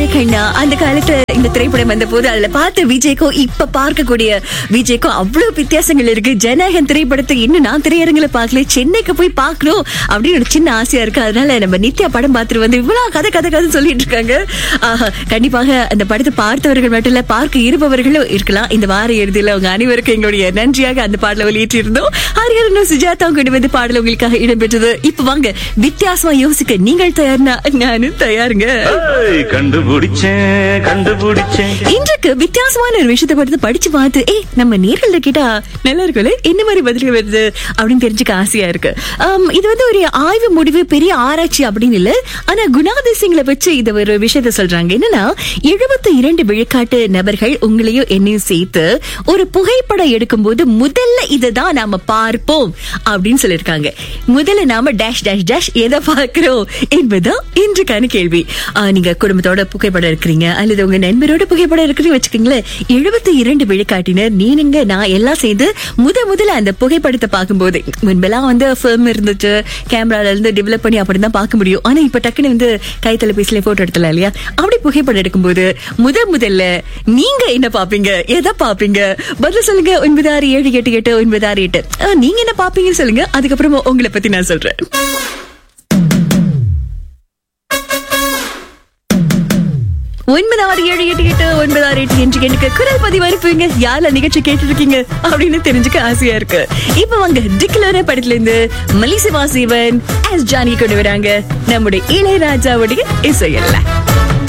கண்ணா அந்த காலத்துல இந்த திரைப்படம் வந்த போது அதுல பார்த்த விஜய்க்கும் இப்ப பார்க்கக்கூடிய விஜய்க்கும் அவ்வளவு வித்தியாசங்கள் இருக்கு ஜனநாயகன் திரைப்படத்தை இன்னும் நான் திரையரங்குல பார்க்கல சென்னைக்கு போய் பார்க்கணும் அப்படின்னு ஒரு சின்ன ஆசையா இருக்கு அதனால நம்ம நித்யா படம் பார்த்துட்டு வந்து இவ்வளவு கதை கதை கதை சொல்லிட்டு இருக்காங்க ஆஹா, கண்டிப்பாக அந்த படத்தை பார்த்தவர்கள் மட்டும் இல்ல பார்க்க இருப்பவர்களும் இருக்கலாம் இந்த வார இறுதியில உங்க அனைவருக்கும் எங்களுடைய நன்றியாக அந்த பாடலை வெளியிட்டிருந்தோம் ஹரிஹரனும் சுஜாதாவும் கொண்டு வந்து பாடல் உங்களுக்காக இடம்பெற்றது இப்ப வாங்க வித்தியாசமா யோசிக்க நீங்கள் தயார்னா நானும் தயாருங்க ஏய், கண்டுபிடிச்சேன் கண்டுபிடிச்சேன் இன்றைக்கு வித்தியாசமான ஒரு விஷயத்தை படுத்து படிச்சு பார்த்து ஏய் நம்ம நேர்கள்ல கேட்டா நல்லா இருக்குல்ல என்ன மாதிரி பதில்கள் வருது அப்படின்னு தெரிஞ்சுக்க ஆசையா இருக்கு ஆம், இது வந்து ஒரு ஆய்வு முடிவு பெரிய ஆராய்ச்சி அப்படின்னு இல்ல ஆனா குணாதிசயங்களை வச்சு இத ஒரு விஷயத்த சொல்றாங்க என்னன்னா எழுபத்தி இரண்டு விழுக்காட்டு நபர்கள் உங்களையும் என்னையும் சேர்த்து ஒரு புகைப்படம் எடுக்கும்போது முதல்ல இதுதான் நாம பார்ப்போம் அப்படின்னு சொல்லிருக்காங்க முதல்ல நாம டேஷ் டேஷ் டேஷ் எதை பார்க்கிறோம் என்பதுதான் இன்றைக்கான கேள்வி ஆ, நீங்க குடும்பத்தோட புகைப்படம் இருக்கிறீங்க அல்லது உங்க நண்பரோட புகைப்படம் இருக்கிறீங்க வச்சுக்கோங்களேன் எழுபத்தி இரண்டு விழுக்காட்டினர் நீனுங்க நான் எல்லாம் சேர்ந்து முத முதல்ல அந்த புகைப்படத்தை பார்க்கும்போது முன்பெல்லாம் வந்து ஃபிலிம் இருந்துச்சு கேமரால இருந்து டெவலப் பண்ணி அப்படி தான் பார்க்க முடியும் ஆனா இப்ப டக்குன்னு வந்து கை தொலைபேசியில போட்டோ எடுத்தலாம் இல்லையா அப்படி புகைப்படம் எடுக்கும்போது முத முதல்ல நீங்க என்ன பாப்பீங்க எதை பாப்பீங்க பதில் சொல்லுங்க ஒன்பது ஆறு ஏழு எட்டு எட்டு ஒன்பது ஆறு எட்டு ஆ, நீங்க என்ன பாப்பீங்கன்னு சொல்லுங்க அதுக்கப்புறமா உங்களை பத்தி நான் சொல்றேன் ஒன்பது ஆறு ஏழு எட்டு எட்டு ஒன்பது ஆறு எட்டு என்று எனக்கு குரல் பதிவு அனுப்புவீங்க யார நிகழ்ச்சி கேட்டு இருக்கீங்க அப்படின்னு தெரிஞ்சுக்க ஆசையா இருக்கு இப்ப வாங்க டிக்லர படத்துல இருந்து மலிசி வாசிவன் எஸ் ஜானி கொண்டு வராங்க நம்முடைய இளையராஜாவுடைய இசையல்ல